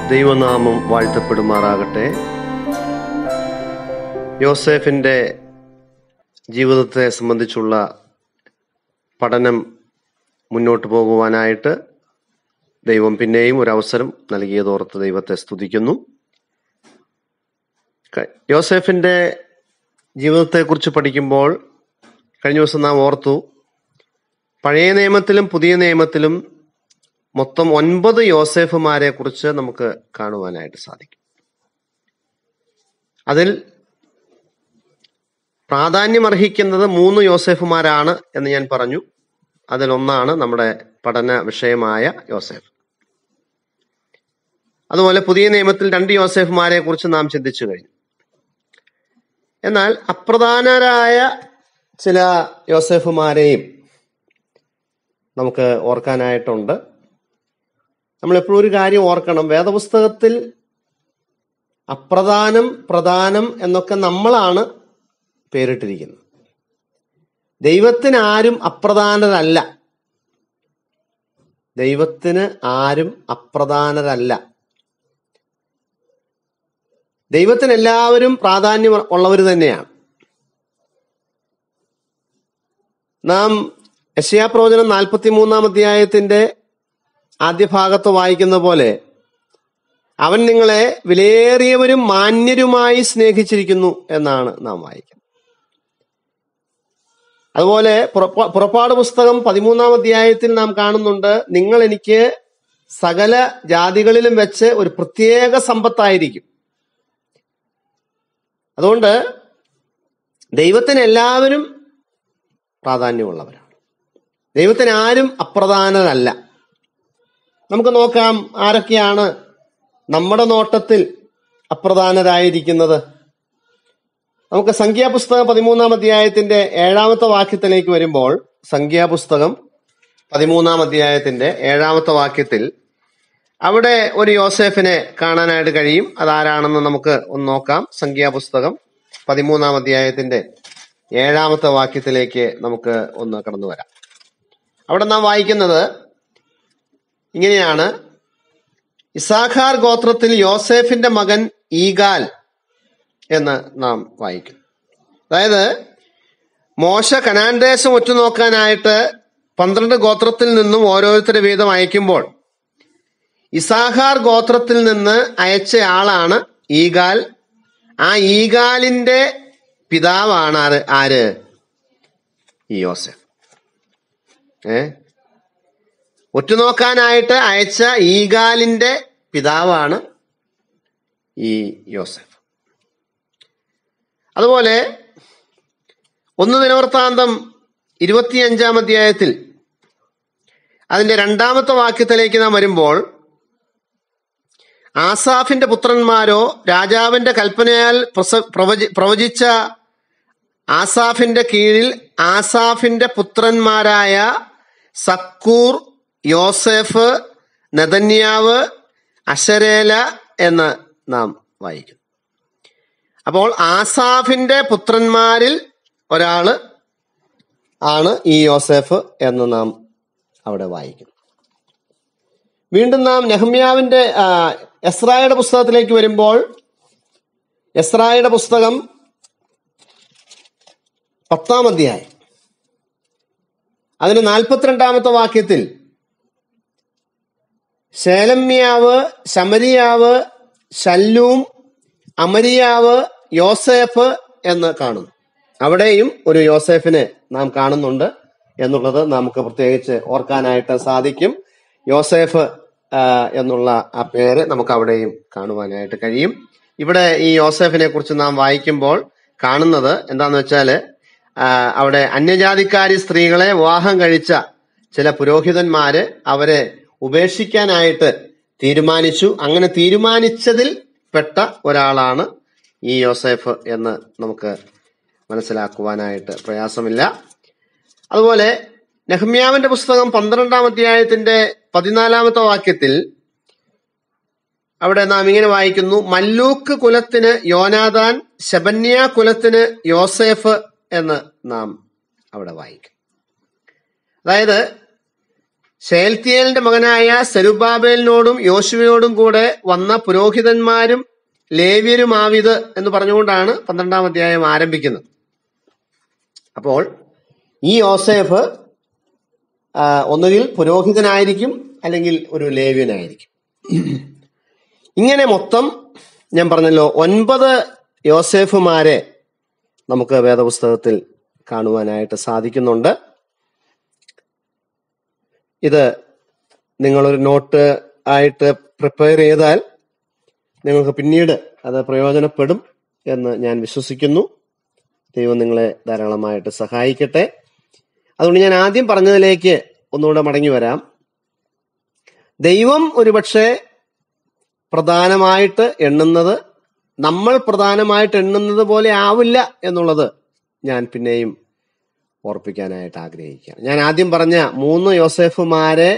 ദൈവനാമം വാഴ്ത്തപ്പെടുമാറാകട്ടെ യോസേഫിൻ്റെ ജീവിതത്തെ സംബന്ധിച്ചുള്ള പഠനം മുന്നോട്ട് പോകുവാനായിട്ട് ദൈവം പിന്നെയും ഒരു അവസരം നൽകിയതോർത്ത് ദൈവത്തെ സ്തുതിക്കുന്നു ക- യോസേഫിൻ്റെ ജീവിതത്തെക്കുറിച്ച് പഠിക്കുമ്പോൾ കഴിഞ്ഞ ദിവസം നാം ഓർത്തു പഴയ നിയമത്തിലും പുതിയ നിയമത്തിലും മൊത്തം ഒൻപത് യോസേഫുമാരെ കുറിച്ച് നമുക്ക് കാണുവാനായിട്ട് സാധിക്കും അതിൽ പ്രാധാന്യമർഹിക്കുന്നത് മൂന്ന് യോസേഫുമാരാണ് എന്ന് ഞാൻ പറഞ്ഞു അതിലൊന്നാണ് നമ്മുടെ പഠന വിഷയമായ യോസേഫ് അതുപോലെ പുതിയ നിയമത്തിൽ രണ്ട് യോസേഫുമാരെ കുറിച്ച് നാം ചിന്തിച്ചു കഴിഞ്ഞു എന്നാൽ അപ്രധാനരായ ചില യോസേഫുമാരെയും നമുക്ക് ഓർക്കാനായിട്ടുണ്ട് നമ്മൾ എപ്പോഴും ഒരു കാര്യം ഓർക്കണം വേദപുസ്തകത്തിൽ അപ്രധാനം പ്രധാനം എന്നൊക്കെ നമ്മളാണ് പേരിട്ടിരിക്കുന്നത് ദൈവത്തിന് ആരും അപ്രധാനരല്ല ദൈവത്തിന് ആരും അപ്രധാനരല്ല ദൈവത്തിന് എല്ലാവരും പ്രാധാന്യം ഉള്ളവർ തന്നെയാണ് നാം യശയാപ്രവചനം നാൽപ്പത്തി മൂന്നാം അധ്യായത്തിന്റെ ആദ്യ ഭാഗത്ത് വായിക്കുന്ന പോലെ അവൻ നിങ്ങളെ വിലയേറിയവരും മാന്യരുമായി സ്നേഹിച്ചിരിക്കുന്നു എന്നാണ് നാം വായിക്കുന്നത് അതുപോലെ പുറപ്പാ- പുറപ്പാട് പുസ്തകം പതിമൂന്നാം അധ്യായത്തിൽ നാം കാണുന്നുണ്ട് നിങ്ങൾ എനിക്ക് സകല ജാതികളിലും വെച്ച് ഒരു പ്രത്യേക സമ്പത്തായിരിക്കും അതുകൊണ്ട് ദൈവത്തിന് എല്ലാവരും പ്രാധാന്യമുള്ളവരാണ് ദൈവത്തിന് ആരും അപ്രധാനരല്ല നമുക്ക് നോക്കാം ആരൊക്കെയാണ് നമ്മുടെ നോട്ടത്തിൽ അപ്രധാനരായിരിക്കുന്നത് നമുക്ക് സംഖ്യാപുസ്തകം പതിമൂന്നാം അധ്യായത്തിന്റെ ഏഴാമത്തെ വാക്യത്തിലേക്ക് വരുമ്പോൾ സംഖ്യാപുസ്തകം പതിമൂന്നാം അധ്യായത്തിന്റെ ഏഴാമത്തെ വാക്യത്തിൽ അവിടെ ഒരു യോസേഫിനെ കാണാനായിട്ട് കഴിയും അതാരാണെന്ന് നമുക്ക് ഒന്ന് നോക്കാം സംഖ്യാപുസ്തകം പതിമൂന്നാം അധ്യായത്തിന്റെ ഏഴാമത്തെ വാക്യത്തിലേക്ക് നമുക്ക് ഒന്ന് കടന്നു വരാം അവിടെ നാം വായിക്കുന്നത് ഇങ്ങനെയാണ് ഇസാഖാർ ഗോത്രത്തിൽ യോസേഫിന്റെ മകൻ ഈഗാൽ എന്ന് നാം വായിക്കും അതായത് മോശ കനാൻ ദേശം ഒറ്റുനോക്കാനായിട്ട് പന്ത്രണ്ട് ഗോത്രത്തിൽ നിന്നും ഓരോരുത്തരെ വീതം അയക്കുമ്പോൾ ഇസാഹാർ ഗോത്രത്തിൽ നിന്ന് അയച്ച ആളാണ് ഈഗാൽ ആ ഈഗാലിന്റെ പിതാവാണ് ആര് ആര് ഈ യോസെഫ് ഏ ഒറ്റുനോക്കാനായിട്ട് അയച്ച ഈഗാലിന്റെ പിതാവാണ് ഈ യോസെഫ് അതുപോലെ ഒന്ന് ദിനവൃത്താന്തം ഇരുപത്തിയഞ്ചാം അധ്യായത്തിൽ അതിന്റെ രണ്ടാമത്തെ വാക്യത്തിലേക്ക് നാം വരുമ്പോൾ ആസാഫിന്റെ പുത്രന്മാരോ രാജാവിന്റെ കൽപ്പനയാൽ പ്രസ- പ്രവചി- പ്രവചിച്ച ആസാഫിന്റെ കീഴിൽ ആസാഫിന്റെ പുത്രന്മാരായ സക്കൂർ യോസേഫ് നെതന്യാവ് അശരേല എന്ന് നാം വായിക്കും അപ്പോൾ ആസാഫിന്റെ പുത്രന്മാരിൽ ഒരാള് ആണ് ഈ യോസേഫ് എന്ന് നാം അവിടെ വായിക്കുന്നു വീണ്ടും നാം നെഹമ്യാവിന്റെ ആ, എസ്രായുടെ പുസ്തകത്തിലേക്ക് വരുമ്പോൾ എസ്രായുടെ പുസ്തകം പത്താം അധ്യായം അതിന് നാൽപ്പത്തിരണ്ടാമത്തെ വാക്യത്തിൽ ശേലമ്യാവ് ശമരിയാവ് ശല്ലൂം അമരിയാവ് യോസേഫ് എന്ന് കാണുന്നു അവിടെയും ഒരു യോസേഫിനെ നാം കാണുന്നുണ്ട് എന്നുള്ളത് നമുക്ക് പ്രത്യേകിച്ച് ഓർക്കാനായിട്ട് സാധിക്കും യോസേഫ് ആ, എന്നുള്ള ആ പേര് നമുക്ക് അവിടെയും കാണുവാനായിട്ട് കഴിയും ഇവിടെ ഈ യോസേഫിനെ കുറിച്ച് നാം വായിക്കുമ്പോൾ കാണുന്നത് എന്താന്ന് വെച്ചാല് ആ, അവിടെ അന്യജാതിക്കാരി സ്ത്രീകളെ വിവാഹം കഴിച്ച ചില പുരോഹിതന്മാര് അവരെ ഉപേക്ഷിക്കാനായിട്ട് തീരുമാനിച്ചു അങ്ങനെ തീരുമാനിച്ചതിൽ പെട്ട ഒരാളാണ് ഈ യോസേഫ് എന്ന് നമുക്ക് മനസ്സിലാക്കുവാനായിട്ട് പ്രയാസമില്ല അതുപോലെ നെഹമ്യാവിന്റെ പുസ്തകം പന്ത്രണ്ടാം അധ്യായത്തിന്റെ പതിനാലാമത്തെ വാക്യത്തിൽ അവിടെ നാം ഇങ്ങനെ വായിക്കുന്നു മല്ലൂക്ക് കുലത്തിന് യോനാദാൻ ശബന്യ കുലത്തിന് യോസേഫ് എന്ന് നാം അവിടെ വായിക്കും അതായത് ഷേൽത്തിയേലിന്റെ മകനായ സെരുബാബേലിനോടും യോശുവയോടും കൂടെ വന്ന പുരോഹിതന്മാരും ലേവ്യരുമാവിത് എന്ന് പറഞ്ഞുകൊണ്ടാണ് പന്ത്രണ്ടാം അധ്യായം ആരംഭിക്കുന്നത് അപ്പോൾ ഈ യോസേഫ് ആ, ഒന്നുകിൽ പുരോഹിതനായിരിക്കും അല്ലെങ്കിൽ ഒരു ലേവ്യനായിരിക്കും ഇങ്ങനെ മൊത്തം ഞാൻ പറഞ്ഞല്ലോ ഒൻപത് യോസേഫുമാരെ നമുക്ക് വേദപുസ്തകത്തിൽ കാണുവാനായിട്ട് സാധിക്കുന്നുണ്ട് ഇത് നിങ്ങളൊരു നോട്ട് ആയിട്ട് പ്രിപ്പയർ ചെയ്താൽ നിങ്ങൾക്ക് പിന്നീട് അത് പ്രയോജനപ്പെടും എന്ന് ഞാൻ വിശ്വസിക്കുന്നു ദൈവം നിങ്ങളെ ധാരാളമായിട്ട് സഹായിക്കട്ടെ അതുകൊണ്ട് ഞാൻ ആദ്യം പറഞ്ഞതിലേക്ക് ഒന്നുകൂടെ മടങ്ങി വരാം ദൈവം ഒരുപക്ഷെ പ്രധാനമായിട്ട് എണ്ണുന്നത് നമ്മൾ പ്രധാനമായിട്ട് എണ്ണുന്നത് പോലെ ആവില്ല എന്നുള്ളത് ഞാൻ പിന്നെയും ഓർപ്പിക്കാനായിട്ട് ആഗ്രഹിക്കുകയാണ് ഞാൻ ആദ്യം പറഞ്ഞ മൂന്ന് യോസേഫുമാരെ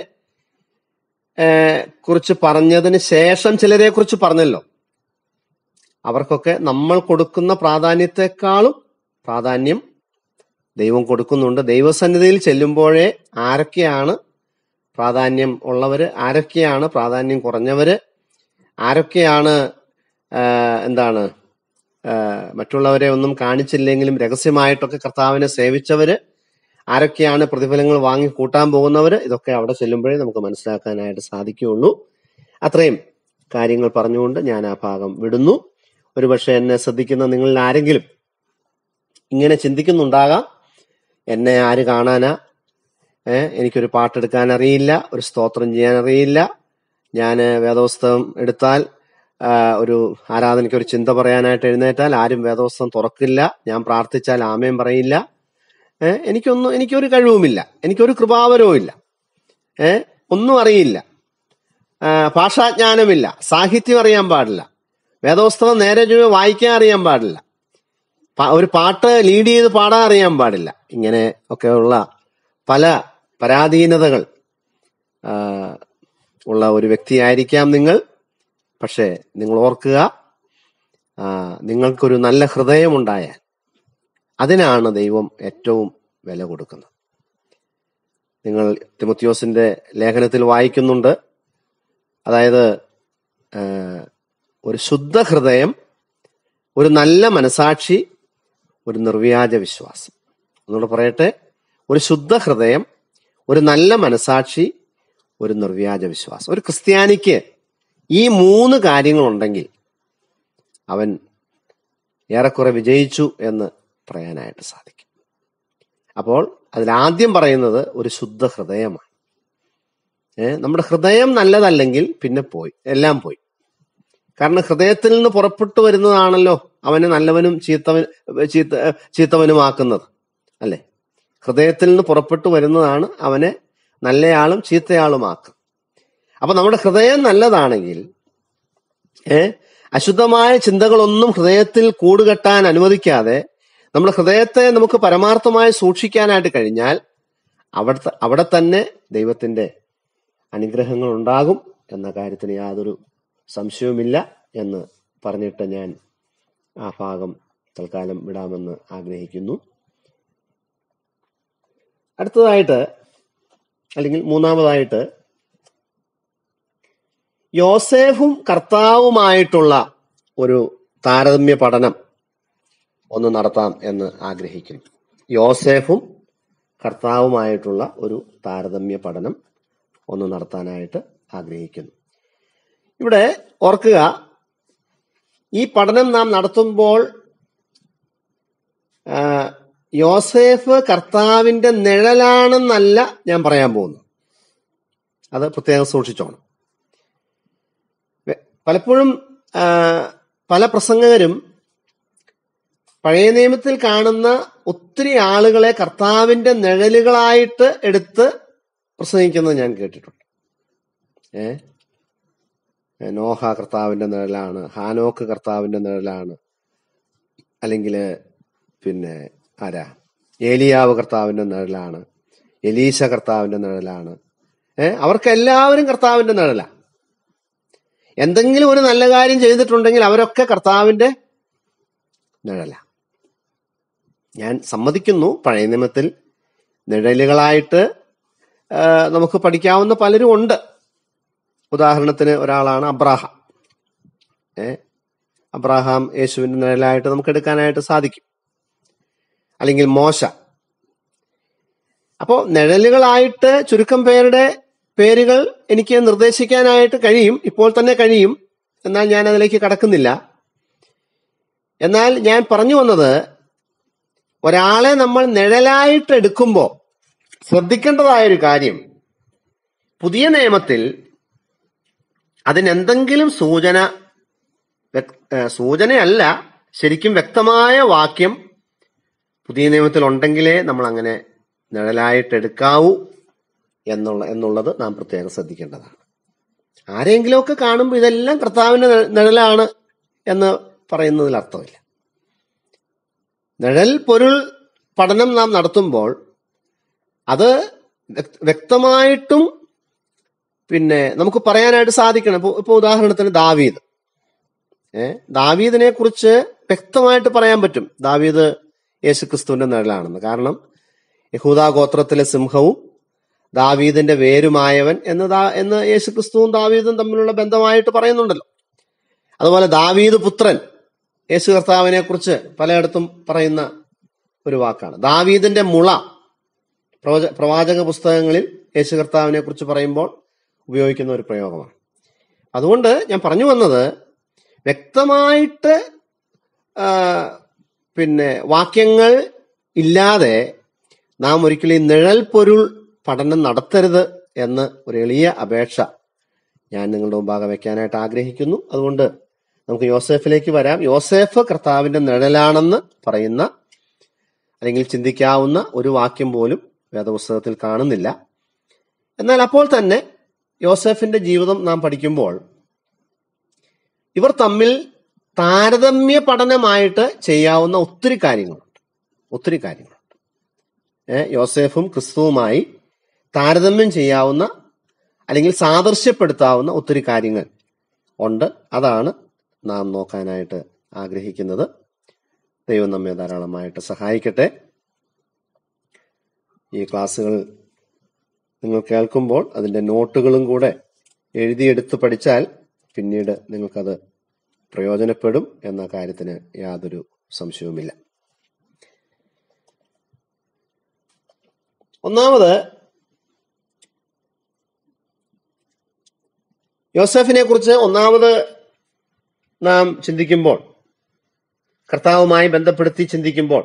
ഏഹ്, കുറിച്ച് പറഞ്ഞതിന് ശേഷം ചിലരെ കുറിച്ച് പറഞ്ഞല്ലോ അവർക്കൊക്കെ നമ്മൾ കൊടുക്കുന്ന പ്രാധാന്യത്തെക്കാളും പ്രാധാന്യം ദൈവം കൊടുക്കുന്നുണ്ട് ദൈവസന്നിധിയിൽ ചെല്ലുമ്പോഴേ ആരൊക്കെയാണ് പ്രാധാന്യം ഉള്ളവര് ആരൊക്കെയാണ് പ്രാധാന്യം കുറഞ്ഞവര് ആരൊക്കെയാണ് ആ, എന്താണ് ആ, മറ്റുള്ളവരെ ഒന്നും കാണിച്ചില്ലെങ്കിലും രഹസ്യമായിട്ടൊക്കെ കർത്താവിനെ സേവിച്ചവര് ആരൊക്കെയാണ് പ്രതിഫലങ്ങൾ വാങ്ങി കൂട്ടാൻ പോകുന്നവര് ഇതൊക്കെ അവിടെ ചെല്ലുമ്പോഴേ നമുക്ക് മനസ്സിലാക്കാനായിട്ട് സാധിക്കുകയുള്ളൂ അത്രയും കാര്യങ്ങൾ പറഞ്ഞുകൊണ്ട് ഞാൻ ആ ഭാഗം വിടുന്നു ഒരുപക്ഷെ എന്നെ ശ്രദ്ധിക്കുന്ന നിങ്ങളിൽ ആരെങ്കിലും ഇങ്ങനെ ചിന്തിക്കുന്നുണ്ടാകാം എന്നെ ആര് കാണാനാ ഏഹ് എനിക്കൊരു പാട്ടെടുക്കാൻ അറിയില്ല ഒരു സ്തോത്രം ചെയ്യാൻ അറിയില്ല ഞാൻ വേദോസ്തവം എടുത്താൽ ആ, ഒരു ആരാധനയ്ക്ക് ഒരു ചിന്ത പറയാനായിട്ട് എഴുന്നേറ്റാൽ ആരും വേദോസ്തവം തുറക്കില്ല ഞാൻ പ്രാർത്ഥിച്ചാൽ ആമയം പറയില്ല ഏഹ് എനിക്കൊന്നും എനിക്കൊരു കഴിവുമില്ല എനിക്കൊരു കൃപാവരവും ഇല്ല ഏഹ് ഒന്നും അറിയില്ല ആ, ഭാഷാജ്ഞാനമില്ല സാഹിത്യം അറിയാൻ പാടില്ല വേദോസ്തവം നേരെ ചൊവ്വേ വായിക്കാൻ അറിയാൻ പാടില്ല പ- ഒരു പാട്ട് ലീഡ് ചെയ്ത് പാടാൻ അറിയാൻ പാടില്ല ഇങ്ങനെ ഒക്കെയുള്ള പല പരാധീനതകൾ ആ, ഉള്ള ഒരു വ്യക്തിയായിരിക്കാം നിങ്ങൾ പക്ഷേ നിങ്ങൾ ഓർക്കുക ആ, നിങ്ങൾക്കൊരു നല്ല ഹൃദയമുണ്ടായാൽ അതിനാണ് ദൈവം ഏറ്റവും വില കൊടുക്കുന്നത് നിങ്ങൾ തിമത്യോസിന്റെ ലേഖനത്തിൽ വായിക്കുന്നുണ്ട് അതായത് ആ, ഒരു ശുദ്ധ ഹൃദയം ഒരു നല്ല മനസാക്ഷി ഒരു നിർവ്യാജ വിശ്വാസം ഒന്നുകൂടെ പറയട്ടെ ഒരു ശുദ്ധ ഹൃദയം ഒരു നല്ല മനസാക്ഷി ഒരു നിർവ്യാജ വിശ്വാസം ഒരു ക്രിസ്ത്യാനിക്ക് ഈ മൂന്ന് കാര്യങ്ങളുണ്ടെങ്കിൽ അവൻ ഏറെക്കുറെ വിജയിച്ചു എന്ന് പറയാനായിട്ട് സാധിക്കും അപ്പോൾ അതിലാദ്യം പറയുന്നത് ഒരു ശുദ്ധ ഹൃദയമാണ് ഏഹ് നമ്മുടെ ഹൃദയം നല്ലതല്ലെങ്കിൽ പിന്നെ പോയി എല്ലാം പോയി കാരണം ഹൃദയത്തിൽ നിന്ന് പുറപ്പെട്ടു വരുന്നതാണല്ലോ അവനെ നല്ലവനും ചീത്തവൻ ചീത്ത ചീത്തവനുമാക്കുന്നത് അല്ലെ ഹൃദയത്തിൽ നിന്ന് പുറപ്പെട്ടു വരുന്നതാണ് അവനെ നല്ലയാളും ചീത്തയാളുമാക്കും അപ്പൊ നമ്മുടെ ഹൃദയം നല്ലതാണെങ്കിൽ ഏ അശുദ്ധമായ ചിന്തകളൊന്നും ഹൃദയത്തിൽ കൂടുകെട്ടാൻ അനുവദിക്കാതെ നമ്മുടെ ഹൃദയത്തെ നമുക്ക് പരമാർത്ഥമായി സൂക്ഷിക്കാനായിട്ട് കഴിഞ്ഞാൽ അവിടുത്തെ അവിടെ തന്നെ ദൈവത്തിന്റെ അനുഗ്രഹങ്ങൾ ഉണ്ടാകും എന്ന കാര്യത്തിന് യാതൊരു സംശയവുമില്ല എന്ന് പറഞ്ഞിട്ട് ഞാൻ ആ ഭാഗം തൽക്കാലം വിടാമെന്ന് ആഗ്രഹിക്കുന്നു അടുത്തതായിട്ട് അല്ലെങ്കിൽ മൂന്നാമതായിട്ട് യോസേഫും കർത്താവുമായിട്ടുള്ള ഒരു താരതമ്യ പഠനം ഒന്ന് നടത്താം എന്ന് ആഗ്രഹിക്കുന്നു യോസേഫും കർത്താവുമായിട്ടുള്ള ഒരു താരതമ്യ പഠനം ഒന്ന് നടത്താനായിട്ട് ആഗ്രഹിക്കുന്നു ഇവിടെ ഓർക്കുക ഈ പഠനം നാം നടത്തുമ്പോൾ ആ, യോസേഫ് കർത്താവിന്റെ നിഴലാണെന്നല്ല ഞാൻ പറയാൻ പോകുന്നു അത് പ്രത്യേകം സൂക്ഷിച്ചോണം വെ- പലപ്പോഴും ആ, പല പ്രസംഗകരും പഴയ നിയമത്തിൽ കാണുന്ന ഒത്തിരി ആളുകളെ കർത്താവിന്റെ നിഴലുകളായിട്ട് എടുത്ത് പ്രസംഗിക്കുന്നത് ഞാൻ കേട്ടിട്ടുണ്ട് ഏ നോഹ കർത്താവിന്റെ നിഴലാണ് ഹാനോക്ക് കർത്താവിന്റെ നിഴലാണ് അല്ലെങ്കിൽ പിന്നെ ആരാ ഏലിയാവ് കർത്താവിന്റെ നിഴലാണ് എലീശ കർത്താവിന്റെ നിഴലാണ് ഏ അവർക്ക് എല്ലാവരും കർത്താവിന്റെ നിഴലാ എന്തെങ്കിലും ഒരു നല്ല കാര്യം ചെയ്തിട്ടുണ്ടെങ്കിൽ അവരൊക്കെ കർത്താവിന്റെ നിഴല ഞാൻ സമ്മതിക്കുന്നു പഴയ നിയമത്തിൽ നിഴലുകളായിട്ട് ആ, നമുക്ക് പഠിക്കാവുന്ന പലരും ഉണ്ട് ഉദാഹരണത്തിന് ഒരാളാണ് അബ്രാഹാം ഏ അബ്രാഹാം യേശുവിന്റെ നിഴലായിട്ട് നമുക്ക് എടുക്കാനായിട്ട് സാധിക്കും അല്ലെങ്കിൽ മോശ അപ്പോ നിഴലുകളായിട്ട് ചുരുക്കം പേരുടെ പേരുകൾ എനിക്ക് നിർദ്ദേശിക്കാനായിട്ട് കഴിയും ഇപ്പോൾ തന്നെ കഴിയും എന്നാൽ ഞാൻ അതിലേക്ക് കടക്കുന്നില്ല എന്നാൽ ഞാൻ പറഞ്ഞു വന്നത് ഒരാളെ നമ്മൾ നിഴലായിട്ട് എടുക്കുമ്പോൾ ശ്രദ്ധിക്കേണ്ടതായ ഒരു കാര്യം പുതിയ നിയമത്തിൽ അതിനെന്തെങ്കിലും സൂചന വ്യക്- ഏ, സൂചനയല്ല ശരിക്കും വ്യക്തമായ വാക്യം പുതിയ നിയമത്തിൽ ഉണ്ടെങ്കിലേ നമ്മൾ അങ്ങനെ നിഴലായിട്ട് എടുക്കാവൂ എന്നുള്ള എന്നുള്ളത് നാം പ്രത്യേകം ശ്രദ്ധിക്കേണ്ടതാണ് ആരെങ്കിലുമൊക്കെ കാണുമ്പോൾ ഇതെല്ലാം കർത്താവിന്റെ നി- നിഴലാണ് എന്ന് പറയുന്നതിൽ അർത്ഥമില്ല നിഴൽ പൊരുൾ പഠനം നാം നടത്തുമ്പോൾ അത് വ്യക്- വ്യക്തമായിട്ടും പിന്നെ നമുക്ക് പറയാനായിട്ട് സാധിക്കണം ഇപ്പൊ ഇപ്പൊ ഉദാഹരണത്തിന് ദാവീദ് ഏ ദാവീദിനെ കുറിച്ച് വ്യക്തമായിട്ട് പറയാൻ പറ്റും ദാവീദ് യേശുക്രിസ്തുവിന്റെ നിഴലാണെന്ന് കാരണം യഹൂദാ ഗോത്രത്തിലെ സിംഹവും ദാവീദിന്റെ വേരുമായവൻ എന്ന് ദാ- എന്ന് യേശുക്രിസ്തുവും ദാവീദും തമ്മിലുള്ള ബന്ധമായിട്ട് പറയുന്നുണ്ടല്ലോ അതുപോലെ ദാവീദ് പുത്രൻ യേശു കർത്താവിനെ കുറിച്ച് പലയിടത്തും പറയുന്ന ഒരു വാക്കാണ് ദാവീദിന്റെ മുള പ്രവച- പ്രവാചക പുസ്തകങ്ങളിൽ യേശു കർത്താവിനെ കുറിച്ച് പറയുമ്പോൾ ഉപയോഗിക്കുന്ന ഒരു പ്രയോഗമാണ് അതുകൊണ്ട് ഞാൻ പറഞ്ഞു വന്നത് വ്യക്തമായിട്ട് ആ, പിന്നെ വാക്യങ്ങൾ ഇല്ലാതെ നാം ഒരിക്കലും ഈ നിഴൽ പൊരുൾ പഠനം നടത്തരുത് എന്ന് ഒരു എളിയ അപേക്ഷ ഞാൻ നിങ്ങളുടെ മുമ്പാകെ വെക്കാനായിട്ട് ആഗ്രഹിക്കുന്നു അതുകൊണ്ട് നമുക്ക് യോസേഫിലേക്ക് വരാം യോസേഫ് കർത്താവിന്റെ നിഴലാണെന്ന് പറയുന്ന അല്ലെങ്കിൽ ചിന്തിക്കാവുന്ന ഒരു വാക്യം പോലും വേദപുസ്തകത്തിൽ കാണുന്നില്ല എന്നാൽ അപ്പോൾ തന്നെ യോസേഫിന്റെ ജീവിതം നാം പഠിക്കുമ്പോൾ ഇവർ തമ്മിൽ താരതമ്യ പഠനമായിട്ട് ചെയ്യാവുന്ന ഒത്തിരി കാര്യങ്ങളുണ്ട് ഒത്തിരി കാര്യങ്ങളുണ്ട് ഏ, യോസേഫും ക്രിസ്തുവുമായി താരതമ്യം ചെയ്യാവുന്ന അല്ലെങ്കിൽ സാദൃശ്യപ്പെടുത്താവുന്ന ഒത്തിരി കാര്യങ്ങൾ ഉണ്ട് അതാണ് നാം നോക്കാനായിട്ട് ആഗ്രഹിക്കുന്നത് ദൈവം നമ്മെ ധാരാളമായിട്ട് സഹായിക്കട്ടെ ഈ ക്ലാസ്സുകൾ നിങ്ങൾ കേൾക്കുമ്പോൾ അതിന്റെ നോട്ടുകളും കൂടെ എഴുതിയെടുത്ത് പഠിച്ചാൽ പിന്നീട് നിങ്ങൾക്കത് പ്രയോജനപ്പെടും എന്ന കാര്യത്തിന് യാതൊരു സംശയവുമില്ല ഒന്നാമത് യോസഫിനെ കുറിച്ച് ഒന്നാമത് നാം ചിന്തിക്കുമ്പോൾ കർത്താവുമായി ബന്ധപ്പെടുത്തി ചിന്തിക്കുമ്പോൾ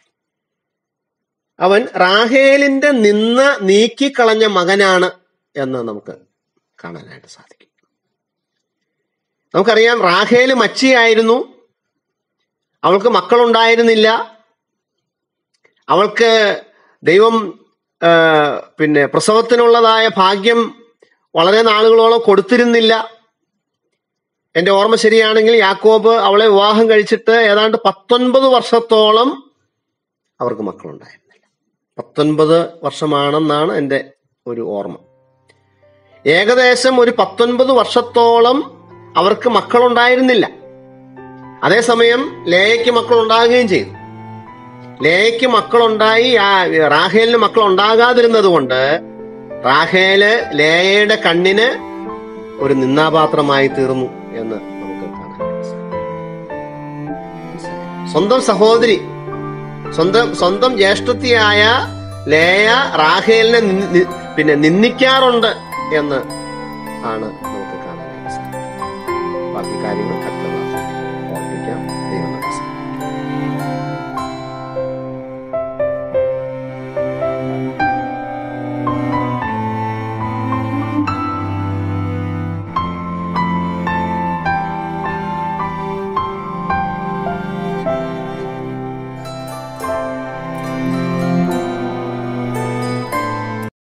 അവൻ റാഹേലിന്റെ നിന്ന നീക്കിക്കളഞ്ഞ മകനാണ് എന്ന് നമുക്ക് കാണാനായിട്ട് സാധിക്കും നമുക്കറിയാം റാഹേല് മച്ചിയായിരുന്നു അവൾക്ക് മക്കളുണ്ടായിരുന്നില്ല അവൾക്ക് ദൈവം ആ, പിന്നെ പ്രസവത്തിനുള്ളതായ ഭാഗ്യം വളരെ നാളുകളോളം കൊടുത്തിരുന്നില്ല എന്റെ ഓർമ്മ ശരിയാണെങ്കിൽ യാക്കോബ് അവളെ വിവാഹം കഴിച്ചിട്ട് ഏതാണ്ട് പത്തൊൻപത് വർഷത്തോളം അവർക്ക് മക്കളുണ്ടായിരുന്നില്ല പത്തൊൻപത് വർഷമാണെന്നാണ് എൻ്റെ ഒരു ഓർമ്മ ഏകദേശം ഒരു പത്തൊൻപത് വർഷത്തോളം അവർക്ക് മക്കളുണ്ടായിരുന്നില്ല അതേസമയം ലേയയ്ക്ക് മക്കൾ ഉണ്ടാകുകയും ചെയ്തു ലേയയ്ക്ക് മക്കളുണ്ടായി ആ റാഹേലിന് മക്കൾ ഉണ്ടാകാതിരുന്നത് കൊണ്ട് റാഹേല് ലേയയുടെ കണ്ണിന് ഒരു നിന്നാപാത്രമായി തീർന്നു എന്ന് നമുക്ക് കാണാൻ സാധിക്കും. സ്വന്തം സഹോദരി സ്വന്തം സ്വന്തം ജ്യേഷ്ഠത്തിയായ ലേയ റാഹേലിനെ നി- നി- പിന്നെ നിന്ദിക്കാറുണ്ട് എന്ന് ആണ് നമുക്ക് കാണാനായിട്ട് സാധിക്കും ബാക്കി കാര്യങ്ങൾ അടുത്ത ക്ലാസ്സിൽ